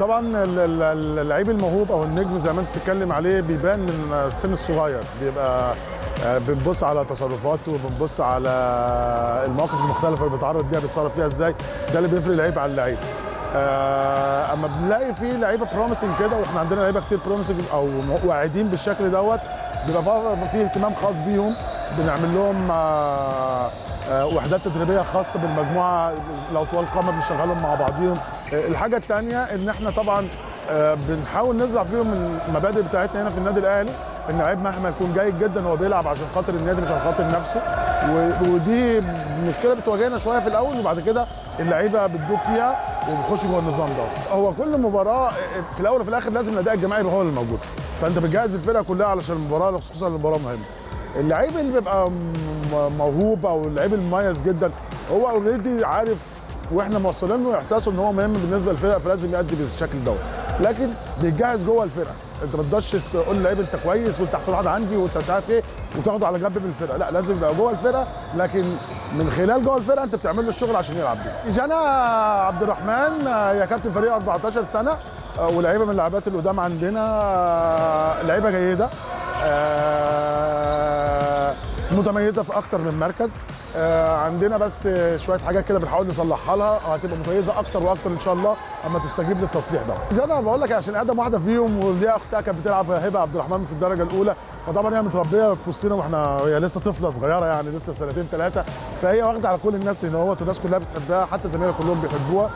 طبعا ال- ال- اللعيب الموهوب او النجم زي ما انت بتتكلم عليه بيبان من السن الصغير بيبقى آه، بنبص على تصرفاته وبنبص على المواقف المختلفه اللي بيتعرض ليها بيتصرف فيها ازاي ده اللي بيفرق اللعيب عن اللعيب آه، اما بنلاقي في لعيبه بروميسنج كده واحنا عندنا لعيبه كتير بروميسنج او واعدين بالشكل دوت بيبقى فا- في اهتمام خاص بيهم بنعمل لهم آه، آه، وحدات تدريبيه خاصه بالمجموعه لو طوال قامه بنشغلهم مع بعضيهم آه، الحاجه الثانيه ان احنا طبعا آه، بنحاول نزرع فيهم المبادئ بتاعتنا هنا في النادي الاهلي ان اللعيب مهما يكون جيد جدا هو بيلعب عشان خاطر النادي مش عشان خاطر نفسه و- ودي مشكله بتواجهنا شويه في الاول وبعد كده اللعيبه بتدوب فيها وبتخش جوه النظام ده هو كل مباراه في الاول وفي الاخر لازم الاداء الجماعي يبقى هو اللي موجود فانت بتجهز الفرقه كلها علشان المباراه خصوصا المباراه مهمه اللعيب اللي بيبقى م- موهوب او اللعيب المميز جدا هو اوريدي عارف واحنا موصلين له احساسه ان هو مهم بالنسبه للفرقه فلازم يأدي بالشكل دوت لكن بيتجهز جوه الفرقه انت ما تقدرش تقول للعيب انت كويس وانت احسن واحد عندي وانت مش عارف ايه وتاخده على جنب من الفرقه لا لازم يبقى جوه الفرقه لكن من خلال جوه الفرقه انت بتعمل له الشغل عشان يلعب بيه جانا عبد الرحمن آه، يا كابتن فريق 14 سنه آه، ولاعيبه من اللاعبات القدام عندنا آه، لعيبه جيده آه، متميزه في اكتر من مركز آه، عندنا بس شويه حاجات كده بنحاول نصلحها لها وهتبقى متميزه اكتر واكتر ان شاء الله اما تستجيب للتصليح ده. جانا بقول لك عشان ادم واحده فيهم وليها اختها كانت بتلعب هبه عبد الرحمن في الدرجه الاولى فطبعا هي متربيه في وسطنا واحنا هي لسه طفله صغيره يعني لسه في سنتين ثلاثه فهي واخده على كل الناس ان هو الناس كلها بتحبها حتى زمايلها كلهم بيحبوها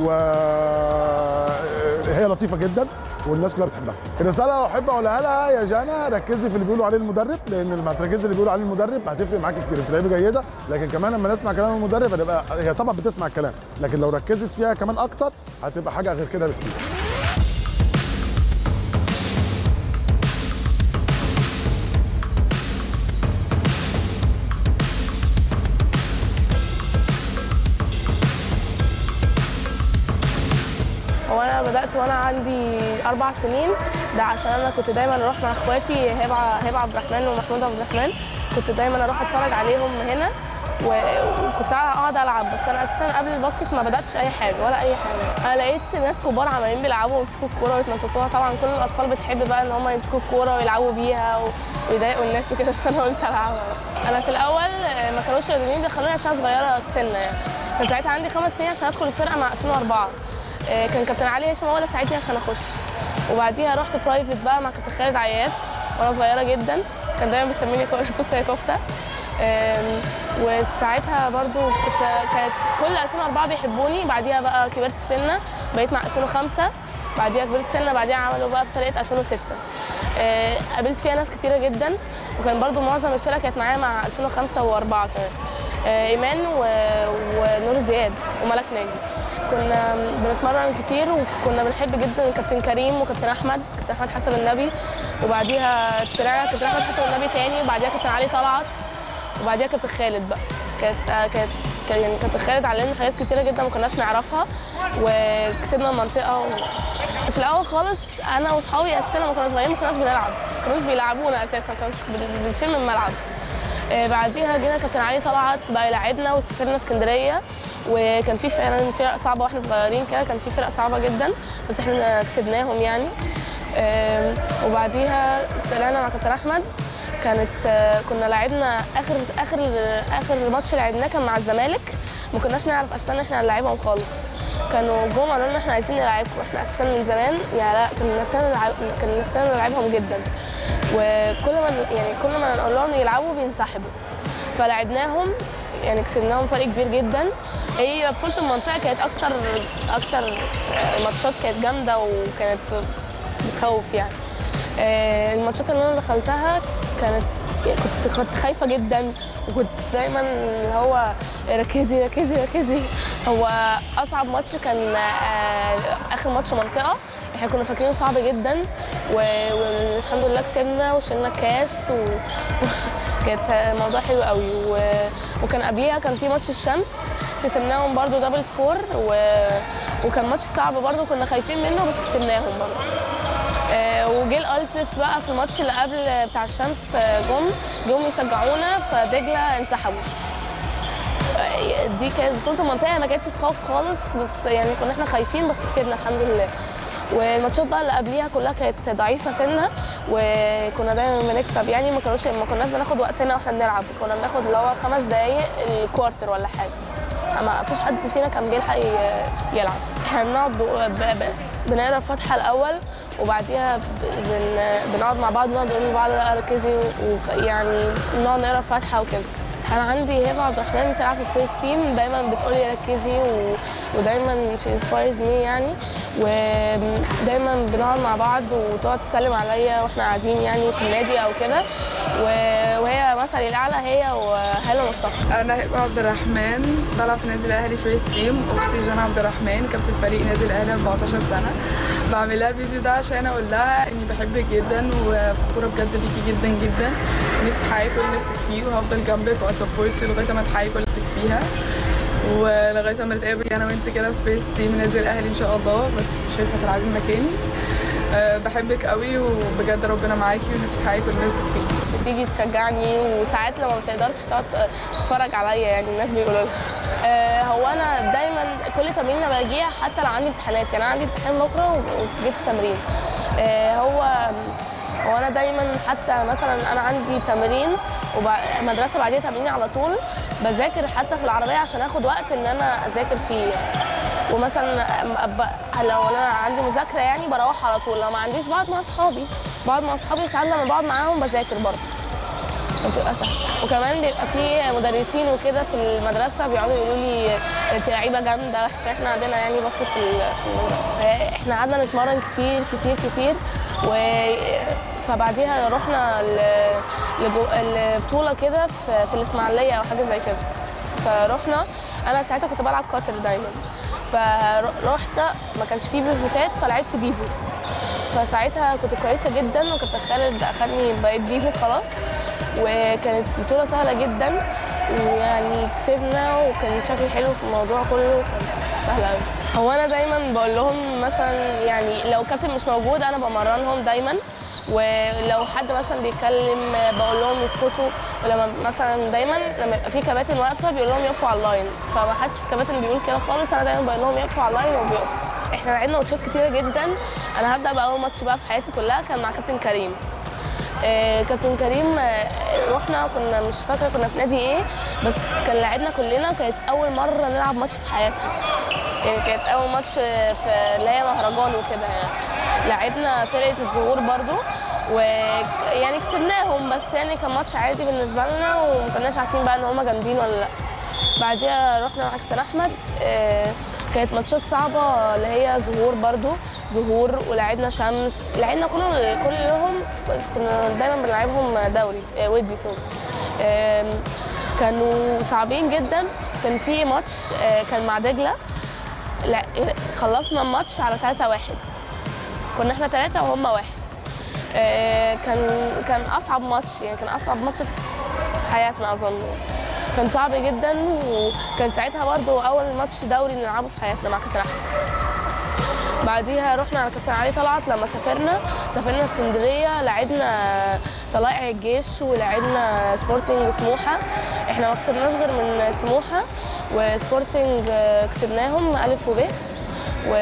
وهي لطيفه جدا والناس كلها بتحبها. الرساله لو احب اقولها لها يا جانا ركزي في اللي بيقولوا عليه المدرب لان لما تركزي اللي بيقولوا عليه المدرب هتفرق معاكي كتير انت لعيبه جيده لكن كمان لما نسمع كلام المدرب هتبقى هي طبعا بتسمع الكلام لكن لو ركزت فيها كمان اكتر هتبقى حاجه غير كده بكتير. هو انا بدات وانا عندي اربع سنين ده عشان انا كنت دايما اروح مع اخواتي هبه هبه عبد الرحمن ومحمود عبد الرحمن كنت دايما اروح اتفرج عليهم هنا و- وكنت اقعد العب بس انا اساسا قبل الباسكت ما بداتش اي حاجه ولا اي حاجه انا لقيت ناس كبار عمالين بيلعبوا ويمسكوا الكوره ويتنططوها طبعا كل الاطفال بتحب بقى ان هم يمسكوا الكوره ويلعبوا بيها و- ويضايقوا الناس وكده فانا قلت العبها بقى. انا في الاول آه، ما كانوش راضيين يدخلوني عشان صغيره السن يعني كان ساعتها عندي خمس سنين عشان ادخل الفرقه مع 2004 آه، كان كابتن علي هشام هو اللي ساعدني عشان اخش وبعديها رحت برايفت بقى مع كابتن خالد عياد وانا صغيره جدا كان دايما بيسميني كو- سوسه يا كفته آم، وساعتها برضو كنت كانت كل 2004 بيحبوني بعديها بقى كبرت السنه بقيت مع 2005 بعديها كبرت السنه بعديها عملوا بقى فرقه 2006 آه، قابلت فيها ناس كتيره جدا وكان برضو معظم الفرقه كانت معايا مع 2005 و4 كمان آه، ايمان و- ونور زياد وملك ناجي كنا بنتمرن كتير وكنا بنحب جدا كابتن كريم وكابتن احمد كابتن احمد حسن النبي وبعديها طلعنا كابتن احمد حسن النبي تاني وبعديها كابتن علي طلعت وبعديها كابتن خالد بقى كانت آه، كانت كان يعني كابتن خالد علمنا حاجات كتيره جدا ما كناش نعرفها وكسبنا المنطقه و... في الاول خالص انا واصحابي اساسا لما كنا صغيرين ما كناش بنلعب ما كانوش بيلعبونا اساسا ما كانوش بن- بنشيل من الملعب آه، بعديها جينا كابتن علي طلعت بقى يلعبنا وسافرنا اسكندريه وكان في فعلا فرق صعبه واحنا صغيرين كده كان في فرق صعبه جدا بس احنا كسبناهم يعني آم، وبعديها طلعنا مع كابتن احمد كانت آه، كنا لعبنا اخر اخر اخر ماتش لعبناه كان مع الزمالك ما كناش نعرف اساسا احنا نلعبهم خالص كانوا جم قالوا لنا احنا عايزين نلعبكم احنا اساسا من زمان يعني لا كان نفسنا نلعب كان نفسنا نلعبهم جدا وكل ما يعني كل ما نقول لهم يلعبوا بينسحبوا فلعبناهم يعني كسبناهم فرق كبير جدا هي بطولة المنطقة كانت أكتر أكتر آه، ماتشات كانت جامدة وكانت بتخوف يعني آه، الماتشات اللي أنا دخلتها كانت يعني كنت كنت خايفة جدا وكنت دايما اللي هو ركزي ركزي ركزي هو أصعب ماتش كان آه، آخر ماتش منطقة احنا كنا فاكرينه صعب جدا و- والحمد لله كسبنا وشلنا كاس و... كانت موضوع حلو قوي و... وكان قبليها كان في ماتش الشمس كسبناهم برضو دبل سكور و... وكان ماتش صعب برضو كنا خايفين منه بس كسبناهم برضو آه، وجه الالترس بقى في الماتش اللي قبل بتاع الشمس آه، جم جم يشجعونا فدجله انسحبوا آه، دي كانت بطوله المنطقه ما كانتش بتخوف خالص بس يعني كنا احنا خايفين بس كسبنا الحمد لله والماتشات بقى اللي قبليها كلها كانت ضعيفه سنه وكنا دايما بنكسب يعني ما كانوش ما كناش بناخد وقتنا واحنا بنلعب كنا بناخد اللي هو خمس دقايق الكوارتر ولا حاجه ما فيش حد فينا كان بيلحق ي- يلعب احنا بنقعد ب- ب- بنقرا الفاتحه الاول وبعديها ب- بن- بنقعد مع بعض نقعد نقول لبعض لا ركزي ويعني نقعد نقرا الفاتحه وكده انا عندي هبه عبد الرحمن بتلعب في الفيرست تيم دايما بتقولي ركزي و... ودايما شي انسبايرز مي يعني ودايما بنقعد مع بعض وتقعد تسلم عليا واحنا قاعدين يعني في النادي او كده و... وهي مثلي الاعلى هي وهاله مصطفى انا هبه عبد الرحمن بلعب في نادي الاهلي فيرست تيم اختي جانا عبد الرحمن كابتن فريق نادي الاهلي 14 سنه بعمل لها الفيديو ده عشان اقول لها اني بحبك جدا وفخوره بجد بيكي جدا جدا نفسي تحققي كل اللي نفسك فيه وهفضل جنبك واسبورتي لغايه ما تحققي كل اللي نفسك فيها ولغايه ما نتقابل انا وانت كده في فيرست تيم نادي الاهلي ان شاء الله بس مش هينفع تلعبي مكاني أه بحبك قوي وبجد ربنا معاكي ونفسي تحققي كل اللي نفسك فيه بتيجي تشجعني وساعات لما ما بتقدرش تقعد تتفرج عليا يعني الناس بيقولوا لها آه، هو انا دايما كل تمرين انا باجيها حتى لو عندي امتحانات يعني انا عندي امتحان بكره وجيت التمرين آه، هو هو انا دايما حتى مثلا انا عندي تمرين ومدرسه بعديها تمرين على طول بذاكر حتى في العربيه عشان اخد وقت ان انا اذاكر فيه ومثلا أب- لو انا عندي مذاكره يعني بروح على طول لو ما عنديش بقعد مع اصحابي بقعد مع اصحابي ساعات لما بقعد معاهم بذاكر برضه بتبقى سهل وكمان بيبقى في مدرسين وكده في المدرسه بيقعدوا يقولوا لي انت لعيبه جامده عشان احنا عندنا يعني باسكت في ال- في المدرسه احنا قعدنا نتمرن كتير كتير كتير و فبعديها رحنا ل- لجو- لبطوله كده في, في الاسماعيليه او حاجه زي كده فرحنا انا ساعتها كنت بلعب كاتر دايما فرحت ما كانش فيه بيفوتات فلعبت بيفوت فساعتها كنت كويسه جدا وكابتن خالد اخدني بقيت بيفوت خلاص وكانت بطوله سهله جدا ويعني كسبنا وكان شكلي حلو في الموضوع كله وكان سهل قوي هو انا دايما بقول لهم مثلا يعني لو كابتن مش موجود انا بمرنهم دايما ولو حد مثلا بيتكلم بقول لهم يسكتوا ولما مثلا دايما لما يبقى في كباتن واقفه بيقول لهم يقفوا على اللاين فما حدش في كباتن بيقول كده خالص انا دايما بقول لهم يقفوا على اللاين وبيقفوا احنا لعبنا ماتشات كتيره جدا انا هبدا باول ماتش بقى في حياتي كلها كان مع كابتن كريم آه، كابتن كريم آه، رحنا كنا مش فاكره كنا في نادي ايه بس كان لعبنا كلنا كانت اول مره نلعب ماتش في حياتنا يعني كانت اول ماتش آه، في اللي هي مهرجان وكده يعني لعبنا فرقه الزهور برضو ويعني كسبناهم بس يعني كان ماتش عادي بالنسبه لنا وما كناش عارفين بقى ان هم جامدين ولا لا بعديها رحنا مع كابتن احمد آه، كانت ماتشات صعبه اللي هي ظهور برضو ظهور ولعبنا شمس لعبنا كل كلهم بس كنا دايما بنلعبهم دوري آه، ودي سوري آم، كانوا صعبين جدا كان في ماتش آه، كان مع دجله لا خلصنا الماتش على 3 واحد كنا احنا ثلاثة وهم واحد آه، كان كان اصعب ماتش يعني كان اصعب ماتش في حياتنا اظن كان صعب جدا وكان ساعتها برضو اول ماتش دوري نلعبه في حياتنا مع كابتن احمد بعديها رحنا على كابتن علي طلعت لما سافرنا سافرنا اسكندريه لعبنا طلائع الجيش ولعبنا سبورتنج سموحه احنا ما خسرناش غير من سموحه وسبورتنج آه، كسبناهم الف وب و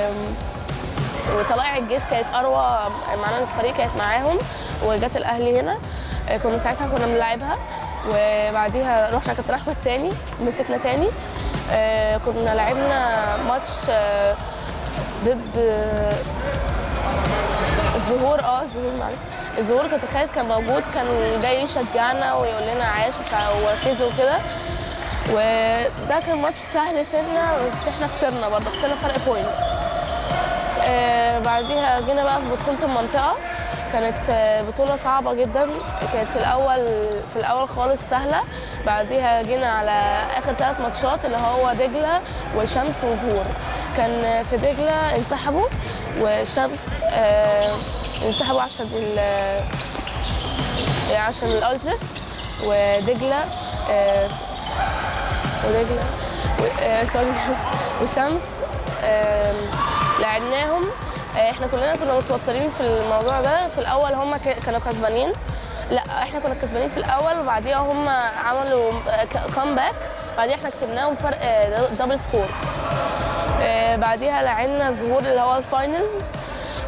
وطلائع الجيش كانت اروى معانا الفريق كانت معاهم وجت الاهلي هنا آه، كنا ساعتها كنا بنلعبها وبعديها رحنا كابتن احمد تاني مسكنا تاني آه، كنا لعبنا ماتش آه، ضد آه، الظهور اه الظهور معلش الظهور كابتن خالد كان موجود كان جاي يشجعنا ويقول لنا عاش وشع- وركزوا وكده وده كان ماتش سهل سنة بس احنا خسرنا برضه خسرنا فرق بوينت آه بعديها جينا بقى في بطولة المنطقة كانت آه، بطولة صعبة جدا كانت في الأول في الأول خالص سهلة بعديها جينا على آخر ثلاث ماتشات اللي هو دجلة وشمس وظهور كان آه، في دجلة انسحبوا وشمس آه انسحبوا عشان ال عشان الالترس ودجلة آه ودجلة و- آه سوري وشمس آم، لعبناهم آه، احنا كلنا كنا متوترين في الموضوع ده في الاول هم كانوا كسبانين لا احنا كنا كسبانين في الاول وبعديها هم عملوا كامباك بعديها احنا كسبناهم فرق آه، دبل سكور آه، بعديها لعبنا ظهور اللي هو الفاينلز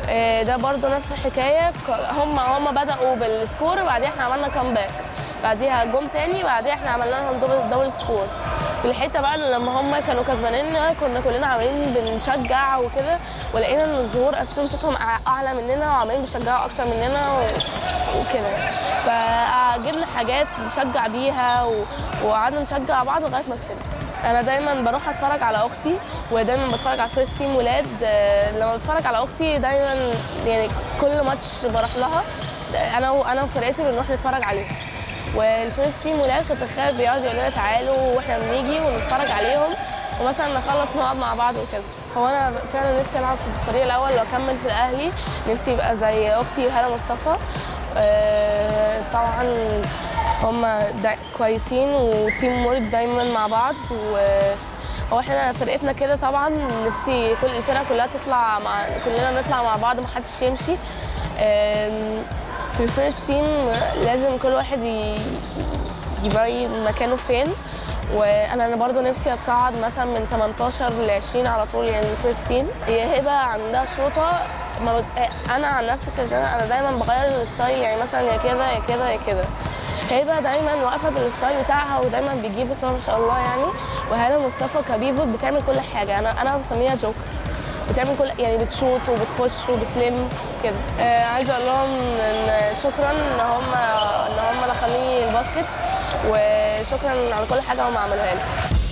آه، ده برضو نفس الحكايه ك- هم هم بداوا بالسكور وبعدين احنا عملنا كامباك بعديها جم تاني بعدين احنا عملنا لهم دبل دبل سكور في الحته بقى اللي لما هم كانوا كسبانيننا كنا كلنا عمالين بنشجع وكده ولقينا ان الظهور اساسا صوتهم أع- اعلى مننا وعمالين بيشجعوا اكتر مننا و... وكده فجبنا حاجات نشجع بيها و... وقعدنا نشجع بعض لغايه ما كسبنا انا دايما بروح اتفرج على اختي ودايما بتفرج على فيرست تيم ولاد آه، لما بتفرج على اختي دايما يعني كل ماتش بروح لها انا وانا وفرقتي بنروح نتفرج عليها والفيرست تيم ولاد كنت تخيل بيقعدوا يقولوا لنا تعالوا واحنا بنيجي ونتفرج عليهم ومثلا نخلص نقعد مع بعض وكده هو انا فعلا نفسي العب في الفريق الاول واكمل في الاهلي نفسي يبقى زي اختي وهاله مصطفى آه، طبعا هم دا كويسين وتيم وورك دايما مع بعض و هو احنا فرقتنا كده طبعا نفسي كل الفرقه كلها تطلع مع كلنا نطلع مع بعض محدش يمشي آم، في الفيرست تيم لازم كل واحد ي- يبين مكانه فين وانا انا برضو نفسي اتصعد مثلا من 18 ل 20 على طول يعني الفيرست تيم هي هبه عندها شوطه ما بت... انا عن نفسي كجنى انا دايما بغير الستايل يعني مثلا يا كده يا كده يا كده هبه دايما واقفه بالستايل بتاعها ودايما بتجيب بس ما شاء الله يعني وهاله مصطفى كبيفوت بتعمل كل حاجه انا انا بسميها جوكر بتعمل كل يعني بتشوط وبتخش وبتلم كده آه عايزه اقول لهم ان شكرا ان هم ان هم دخلوني الباسكت وشكرا على كل حاجه هم عملوها لي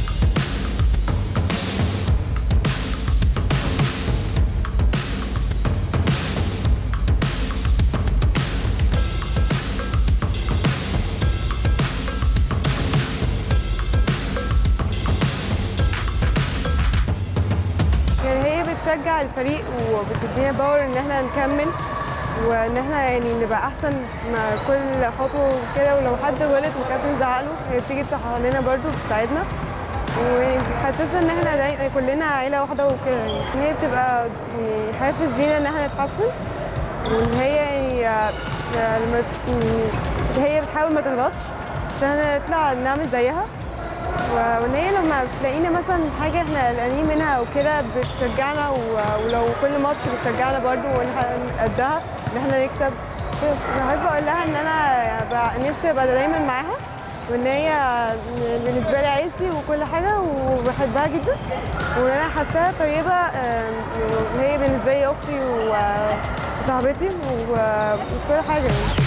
يعني هي بتشجع الفريق وبتدينا باور ان احنا نكمل وان احنا يعني نبقى احسن مع كل خطوه وكده ولو حد غلط والكابتن زعق له هي بتيجي تصحح لنا برضه وبتساعدنا ويعني بتحسسنا ان احنا داي... كلنا عيله واحده وكده يعني هي بتبقى يعني حافز لينا ان احنا نتحسن وان هي يعني آه، لما ت- هي بتحاول ما تغلطش عشان نطلع نعمل زيها و- وان هي لما بتلاقينا مثلا حاجه احنا قلقانين منها او كده بتشجعنا و- ولو كل ماتش بتشجعنا برضو ونح- قدها ان احنا نكسب كده. بحب اقول لها ان انا بقى نفسي ابقى دايما معاها وان هي بالنسبه لي عيلتي وكل حاجه وبحبها جدا وان انا حاساها طيبه آم، وهي بالنسبه لي اختي و- وصاحبتي و- وكل حاجه يعني